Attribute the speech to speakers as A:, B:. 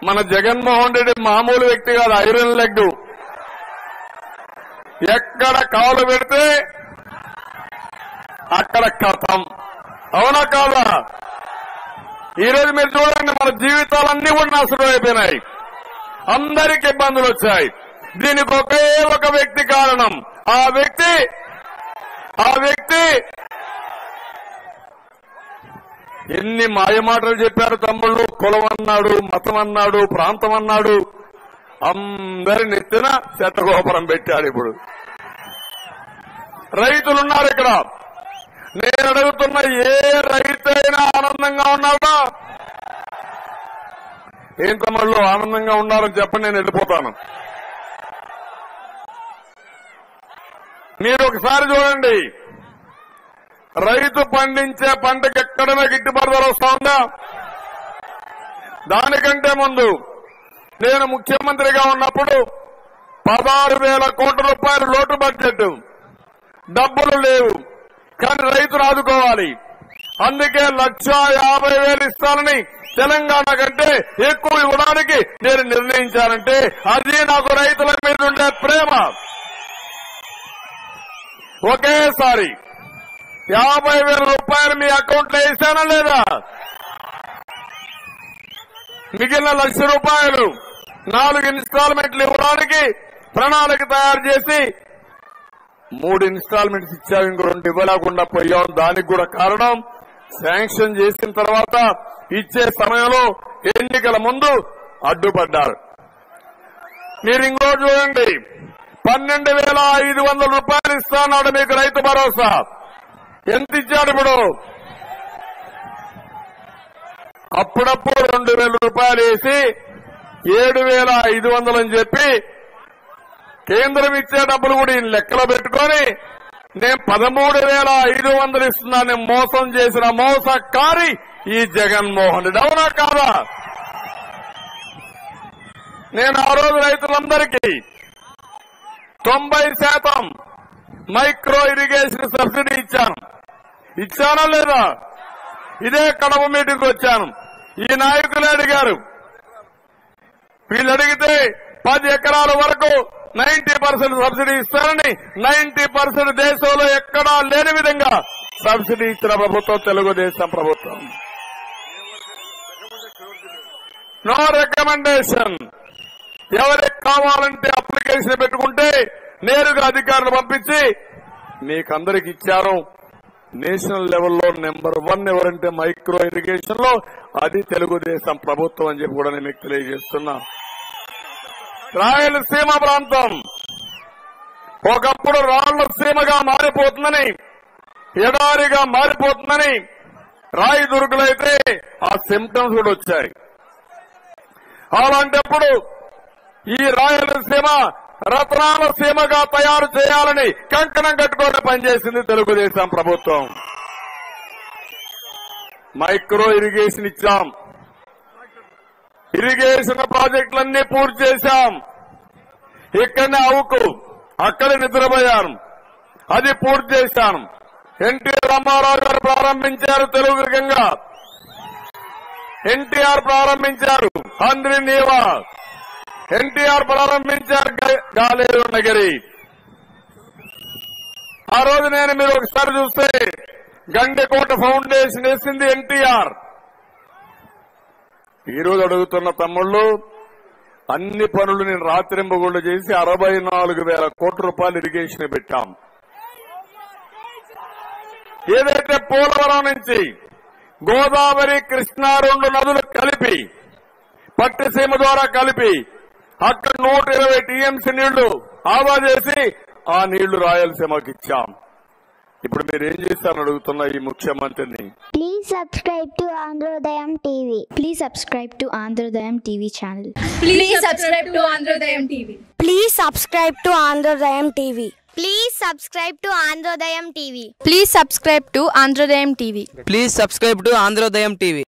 A: మన జగన్మోహన్ రెడ్డి మామూలు వ్యక్తి కాదు ఐరన్ లెగ్ ఎక్కడ కాలు పెడితే అక్కడ కథం అవునా కాదా ఈ రోజు మీరు చూడండి మన జీవితాలన్నీ కూడా నాశనం అయిపోయినాయి అందరికి ఇబ్బందులు వచ్చాయి దీనికి ఒకే ఒక వ్యక్తి కారణం ఆ వ్యక్తి ఆ వ్యక్తి ఎన్ని మాయమాటలు చెప్పారు తమ్ముళ్ళు కులం అన్నాడు మతం అన్నాడు ప్రాంతం అన్నాడు అందరి నెత్తిన చెత్తగోపురం పెట్టాడు ఇప్పుడు రైతులున్నారు ఇక్కడ నేను అడుగుతున్న ఏ రైతు అయినా ఆనందంగా ఉన్నాడా ఏం తమ్ముళ్ళు ఆనందంగా ఉన్నారని చెప్పండి నేను వెళ్ళిపోతాను మీరు ఒకసారి చూడండి రైతు పండించే పంటకి ఎక్కడైనా గిట్టుబాటు ధర వస్తుందా దానికంటే ముందు నేను ముఖ్యమంత్రిగా ఉన్నప్పుడు పదహారు వేల కోట్ల రూపాయలు లోటు బడ్జెట్ డబ్బులు లేవు కానీ రైతులు ఆదుకోవాలి అందుకే లక్ష యాభై వేలు ఇస్తానని తెలంగాణ కంటే ఎక్కువ ఇవ్వడానికి నేను నిర్ణయించానంటే అది నాకు రైతుల మీద ఉండే ప్రేమ ఒకేసారి యాభై వేల రూపాయలు మీ అకౌంట్ లో వేసానా లేదా మిగిలిన లక్ష రూపాయలు నాలుగు ఇన్స్టాల్మెంట్లు ఇవ్వడానికి ప్రణాళిక తయారు చేసి మూడు ఇన్స్టాల్మెంట్స్ ఇచ్చావు ఇంక రెండు ఇవ్వలేకుండా పోయాం దానికి కూడా కారణం శాంక్షన్ చేసిన తర్వాత ఇచ్చే సమయంలో ఎన్నికల ముందు అడ్డుపడ్డారు మీరు ఇంకో చూడండి పన్నెండు వేల ఐదు వందల రూపాయలు ఇస్తాన్నాడు మీకు రైతు భరోసా ఎంత ఇచ్చాడు ఇప్పుడు అప్పుడప్పుడు రెండు వేల రూపాయలు వేసి ఏడు వేల ఐదు వందలు అని చెప్పి కేంద్రం ఇచ్చే డబ్బులు కూడా ఈయన లెక్కలో పెట్టుకొని నేను పదమూడు వేల ఐదు వందలు ఇస్తున్నానని మోసం చేసిన మోసకారి ఈ జగన్మోహన్ రెడ్డి అవునా కాదా నేను ఆ రోజు రైతులందరికీ తొంభై శాతం మైక్రో ఇరిగేషన్ సబ్సిడీ ఇచ్చాను ఇచ్చానా లేదా ఇదే కడప మీటింగ్ వచ్చాను ఈ నాయకులు అడిగారు వీళ్ళు అడిగితే పది ఎకరాల వరకు నైన్టీ పర్సెంట్ సబ్సిడీ ఇస్తారని నైన్టీ పర్సెంట్ దేశంలో ఎక్కడా లేని విధంగా సబ్సిడీ ఇచ్చిన ప్రభుత్వం తెలుగుదేశం ప్రభుత్వం నో రికమెండేషన్ ఎవరికి కావాలంటే అప్లికేషన్ పెట్టుకుంటే నేరుగా అధికారులు పంపించి మీకందరికి ఇచ్చారు నేషనల్ లెవెల్లో నెంబర్ వన్ ఎవరంటే మైక్రో ఇరిగేషన్ లో అది తెలుగుదేశం ప్రభుత్వం అని చెప్పి కూడా నేను మీకు తెలియజేస్తున్నా రాయలసీమ ప్రాంతం ఒకప్పుడు రాళ్ల సీమగా మారిపోతుందని ఎడారిగా మారిపోతుందని రాయదుర్గులైతే ఆ సిమ్టమ్స్ కూడా వచ్చాయి అలాంటప్పుడు ఈ రాయలసీమ రత్నాల సీమగా తయారు చేయాలని కంకణం కట్టుకొని పనిచేసింది తెలుగుదేశం ప్రభుత్వం మైక్రో ఇరిగేషన్ ఇచ్చాం ఇరిగేషన్ ప్రాజెక్టులన్నీ పూర్తి చేశాం ఇక్కడనే అవుకు అక్కడే నిద్రపోయాను అది పూర్తి చేశాను ఎన్టీ రామారావు గారు ప్రారంభించారు తెలుగు గంగా ఎన్టీఆర్ ప్రారంభించారు హంద్రి నీవా ఎన్టీఆర్ ప్రారంభించారు గా- గాలేరు నగరి ఆ రోజు నేను మీరు ఒకసారి చూస్తే గండెకోట ఫౌండేషన్ వేసింది ఎన్టీఆర్ ఈ రోజు అడుగుతున్న తమ్ముళ్ళు అన్ని పనులు నేను రాత్రింబగుళ్ళు చేసి అరవై నాలుగు వేల కోట్ల రూపాయలు ఇరిగేషన్ పెట్టాం ఏదైతే పోలవరం నుంచి గోదావరి కృష్ణా రెండు నదులు కలిపి పట్టిసీమ ద్వారా కలిపి అక్కడ నూట ఇరవై టీఎంసీ నీళ్లు ఆదా చేసి ఆ నీళ్లు రాయలసీమకి ఇచ్చాం ఇప్పుడు మీరు ఏం చేస్తారని అడుగుతున్న ఈ ముఖ్యమంత్రిని
B: Please subscribe to Androdayam TV.
C: Please subscribe to Androdayam TV channel.
D: Please subscribe to Androdayam TV.
B: Please subscribe to Androdayam TV. Please subscribe to Androdayam TV.
C: Please subscribe to Androdayam TV.
E: Please subscribe to Androdayam TV.